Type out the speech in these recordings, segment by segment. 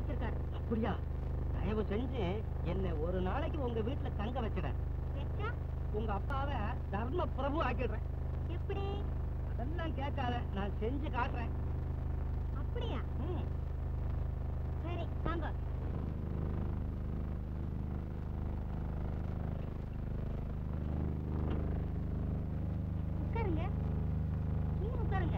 வச்சிருக்காரு அப்படியா தயவு செஞ்சு என்ன ஒரு நாளைக்கு உங்க வீட்டுல தங்க வச்சிட வச்சா உங்க அப்பாவை தர்ம பிரபு ஆக்கிடுறேன் எப்படி அதெல்லாம் கேட்காத நான் செஞ்சு காட்டுறேன் அப்படியா ம். சரி வாங்க உட்காருங்க நீங்க உட்காருங்க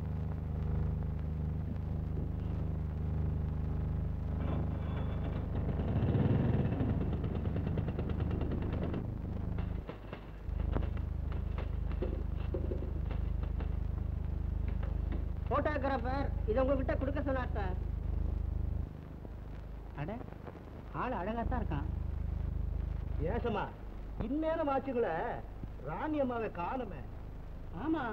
போட்டோகிராஃபர் இதை உங்ககிட்ட கொடுக்க சொன்னார் சார் அட ஆள் அழகாத்தான் இருக்கான் ஏசமா இந்நேரம் ஆச்சுங்கள ராணி அம்மாவை காணுமே ஆமா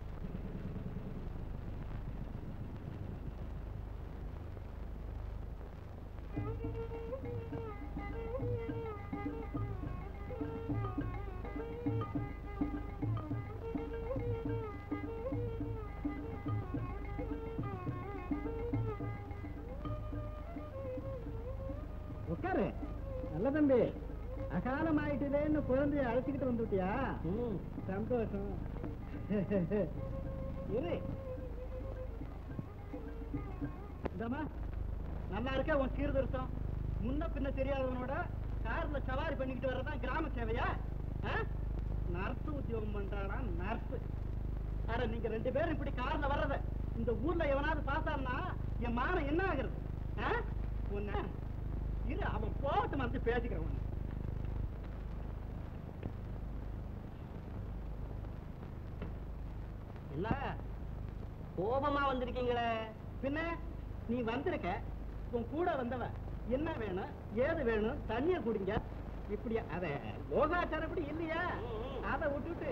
உட்காரு நல்ல தம்பி அகாலம் ஆயிட்டுதேன்னு குழந்தைய அழைச்சிக்கிட்டு வந்துட்டியா சந்தோஷம் இரு இந்தம்மா நல்லா இருக்க உன் சீர்திருத்தம் முன்ன பின்ன தெரியாதவனோட கார்ல சவாரி பண்ணிக்கிட்டு வர்றதா கிராம சேவையா நர்ஸ் உத்தியோகம் பண்றானா நர்ஸ் அட நீங்க ரெண்டு பேரும் இப்படி கார்ல வர்றத இந்த ஊர்ல எவனாவது பார்த்தான்னா என் மானம் என்ன ஆகுறது ஆ? உன்னை இரு அவன் போட்டு வந்து பேசிக்கிறவன் உன்னை. என்ன கோபமா வந்திருக்கீங்களே பின்ன நீ வந்திருக்க உன் கூட வந்தவ என்ன வேணும் ஏது வேணும் தண்ணிய குடிங்க இப்படியா அத லோகாச்சாரப்படி இல்லையா அதை விட்டுட்டு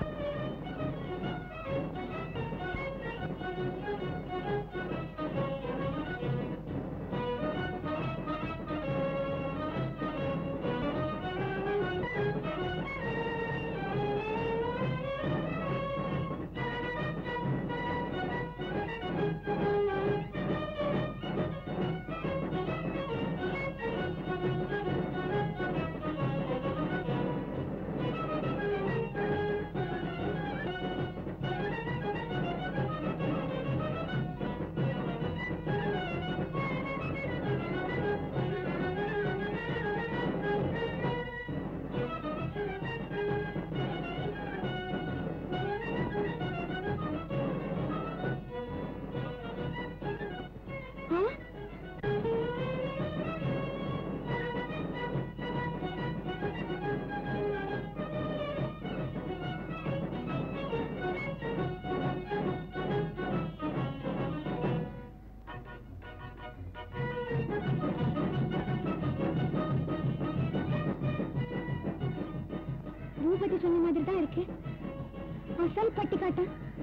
பூபதி சொன்ன மாதிரி தான் இருக்கு அசல் பட்டி காட்ட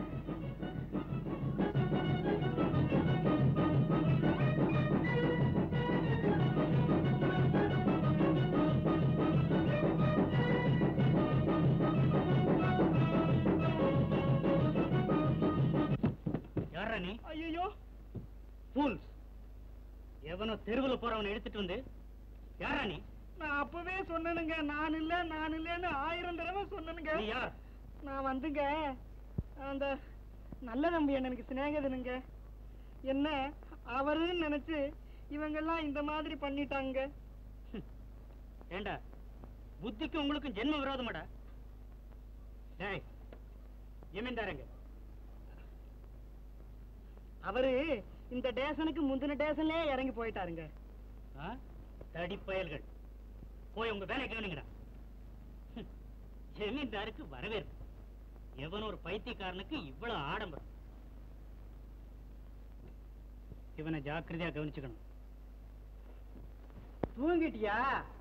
யாரா நீ ஐயோ ஃபூல்ஸ் எவனோ தெருவுல போறவனை எடுத்துட்டு வந்து யாரா நீ நான் அப்பவே சொன்னனுங்க நான் இல்ல நான் இல்லன்னு ஆயிரம் தடவை சொன்னனுங்க நீ யார் நான் வந்துங்க அந்த நல்ல தம்பி எனக்கு சிநேகிதனுங்க என்ன அவருன்னு நினைச்சு இவங்கெல்லாம் இந்த மாதிரி பண்ணிட்டாங்க ஏண்டா புத்திக்கும் உங்களுக்கும் ஜென்ம விரோதமாடா டேய் ஜமீன்தாரங்க அவரு இந்த டேஷனுக்கு முந்தின டேஷன்லயே இறங்கி போயிட்டாருங்க ஆ? தடிப்பயல்கள் போய் உங்க வேலை கவனிங்கடா ஹம். ஜமீன்தாருக்கு வரவேற்பு எவன் ஒரு பைத்தியக்காரனுக்கு இவ்வளவு ஆடம்பரம் இவனை ஜாக்கிரதையா கவனிச்சுக்கணும் தூங்கிட்டியா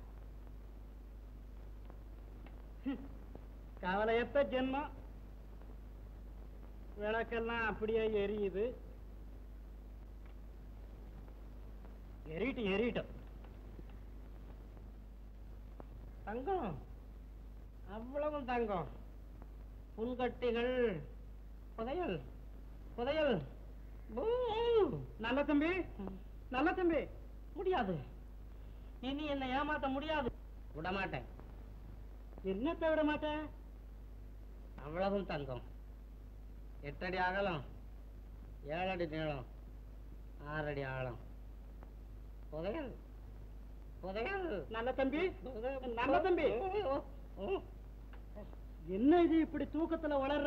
ஹம். கவலையத்த ஜென்மம் விளக்கெல்லாம் அப்படியே எரியுது எரியட்டும் எரியட்டும் தங்கம் அவ்வளவு தங்கம் புன்கட்டிகள் புதையல் புதையல் ஊ, நல்ல தம்பி நல்ல தம்பி முடியாது இனி என்னை ஏமாத்த முடியாது விட மாட்டேன் என்னத்தை விட மாட்டேன் அவ்வளவும் தங்கம் எட்டடி அகலம் ஏழடி நீளம் ஆறடி ஆழம் புதையல் புதையல் நல்ல தம்பி நல்ல தம்பி ம். என்ன இது இப்படி தூக்கத்துல வளர்ற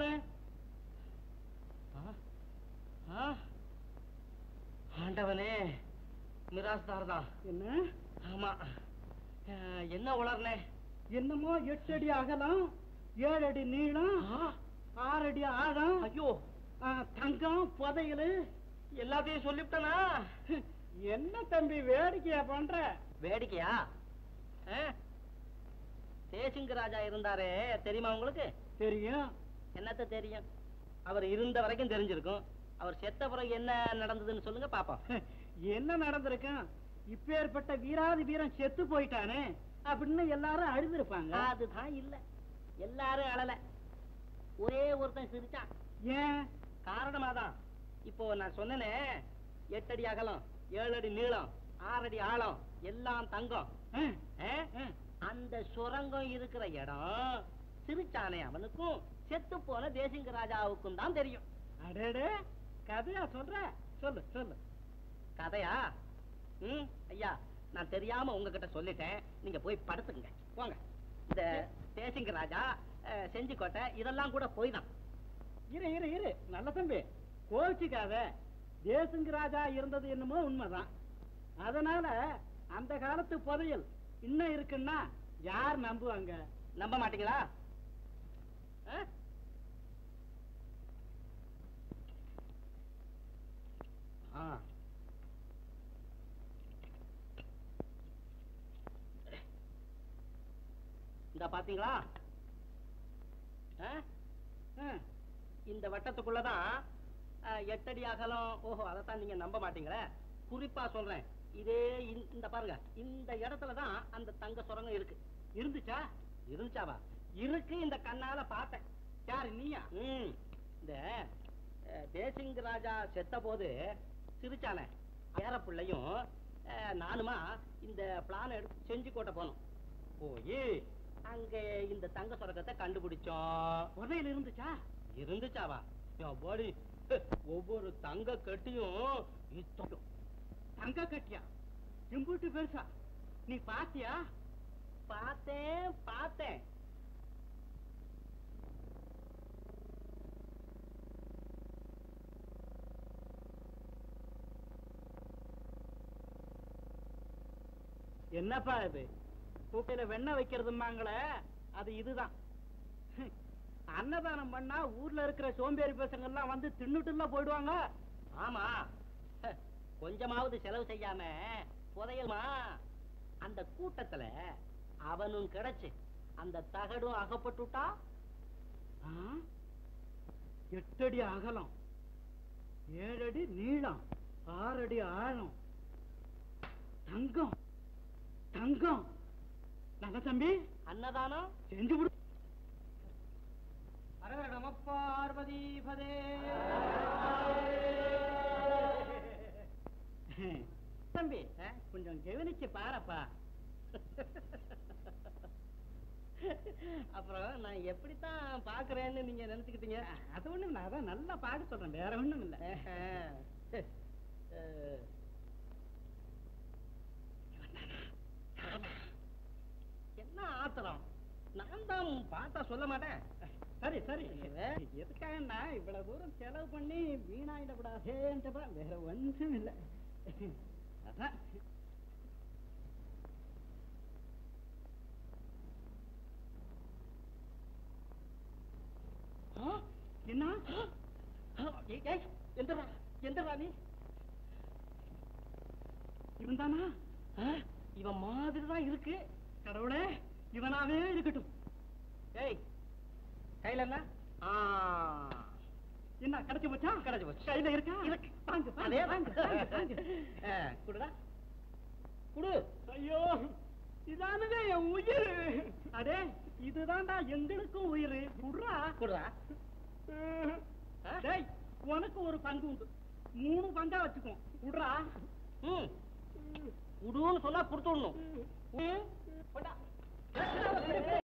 ஆ? ஆ? ஆண்டவனே மிராஸ்தார் தான் என்ன ஆமா அஹ், என்ன உளர்னே என்னமோ எட்டு அடி அகலம் ஏழு அடி நீளம் ஆறு அடி ஆழம் ஐயோ ஆ, தங்கம் புதையல் எல்லாத்தையும் சொல்லிவிட்டனா என்ன தம்பி வேடிக்கையா பண்ற வேடிக்கையா ஆ? தேசிங்க ராஜா இருந்தாரே தெரியுமா உங்களுக்கு தெரியும் என்னத்த தெரியும் அவர் இருந்த வரைக்கும் தெரிஞ்சிருக்கும் அவர் செத்த பிறகு என்ன நடந்ததுன்னு சொல்லுங்க பாப்போம் என்ன நடந்திருக்கும் இப்பேற்பட்ட வீராதி வீரன் செத்து போயிட்டானே அப்படின்னு எல்லாரும் அழுதுருப்பாங்க அதுதான் இல்ல எல்லாரும் அழல ஒரே ஒருத்தன் சிரிச்சான் ஏன் காரணமாதான் இப்போ நான் சொன்னேனே எட்டடி அகலம் ஏழு அடி நீளம் ஆறடி ஆழம் எல்லாம் தங்கம் ஆ, ஆ? ஆ. அந்த சுரங்கம் இருக்கிற இடம் சிரிச்சானே அவனுக்கும் செத்து போன தேசிங்க ராஜாவுக்கும் தான் தெரியும் அடடே கதையா சொல்ற சொல்லு சொல்லு கதையா ம் ஐயா நான் தெரியாம உங்ககிட்ட சொல்லிட்டேன் நீங்க போய் படுத்துங்க போங்க இந்த தேசிங்க ராஜா அஹ், செஞ்சிக்கோட்டை இதெல்லாம் கூட போய் தான் இரு இரு இரு நல்ல தம்பி கோச்சிக்காத தேசுங்க ராஜா இருந்தது என்னமோ உண்மைதான் அதனால அந்த காலத்து புதையல் இன்னும் இருக்குன்னா யார் நம்புவாங்க நம்ப மாட்டீங்களா ஆ? ஆ. இந்த பாத்தீங்களா ஆ? ஆ, இந்த வட்டத்துக்குள்ளதான் ஆ, எட்டடி அகலம் ஓஹோ அதைத்தான் நீங்க நம்ப மாட்டீங்களே குறிப்பா சொல்றேன் இதே இந்த- இந்த பாருங்க இந்த இடத்துல தான் அந்த தங்க சுரங்கம் இருக்கு இருந்துச்சா இருந்துச்சாவா இருக்கு இந்த கண்ணால பார்த்தேன் யாரு நீயா ம் இந்த அஹ், தேசிங்க ராஜா செத்த போது சிரிச்சானே பேரப்பிள்ளையும் அஹ், நானுமா இந்த பிளான் எடுத்து செஞ்சு கோட்டை போனோம் போய் அங்க இந்த தங்க சுரங்கத்தை கண்டுபிடிச்சோம் புதையல் இருந்துச்சா இருந்துச்சாவா என் பாடி ஒவ்வொரு தங்க கட்டியும் இத்தம். தங்க கட்டியா எம்பூட்டு பெருசா நீ பாத்தியா பார்த்தேன் பார்த்தேன் என்னப்பா இது கூட்டையில வெண்ணெய் வைக்கிறதுமாங்களே அது இதுதான் அன்னதானம் பண்ணா ஊர்ல இருக்கிற சோம்பேறி பசங்க எல்லாம் வந்து தின்னுட்டுல போயிடுவாங்க ஆமா ஹ, கொஞ்சமாவது செலவு செய்யாம புதையல்மா அந்த கூட்டத்துல அவனும் கிடைச்சு அந்த தகடும் அகப்பட்டுட்டா ஆ? எட்டடி அகலம் ஏழடி நீளம் ஆறடி ஆழம் தங்கம் தங்கம் நல்ல தம்பி அன்னதானம் செஞ்சு விடு நம பார்வதி பதே தம்பி ஆ? கொஞ்சம் கவனிச்சு பாரப்பா அப்புறம் நான் எப்படித்தான் பாக்குறேன்னு நீங்க நினைச்சுக்கிட்டீங்க அது ஒண்ணும் இல்ல அதான் நல்லா பாக்க சொல்றேன் வேற ஒண்ணும் இல்ல ஆஹா. அஹ். என்ன ஆத்திரம் நான் தான் பார்த்தா சொல்ல மாட்டேன் சரி சரி வே. எதுக்காகன்னா இவ்வளவு தூரம் செலவு பண்ணி வீணாயிடப்படாதேன்றப்ப வேற ஒன்றும் இல்ல அதான் ஆ, என்ன ஏய், ஏய், எந்திரா எந்திரா நீ இருந்தானா ஆ, இவன் மாதிரி தான் இருக்கு கடவுளே இவனாவே இருக்கட்டும் ஏய் கையில என்ன ஆ, என்ன கிடைச்சு போச்சா கிடைச்சு போச்சு. கையில இருக்கா இருக்கு. வாங்க அதே வாங்க தான். வாங்க வாங்க, வாங்க. ஆ, குடுடா குடு ஐயோ இதானுங்க என் உயிர் அடே இதுதான்டா எங்களுக்கும் உயிர் புடுறா குடுடா ஆ? டேய் உனக்கு ஒரு பங்கு உண்டு மூணு பங்கா வச்சுக்கோ விடுறா ம் குடுன்னு சொன்னா கொடுத்து விடணும் ம், போடா.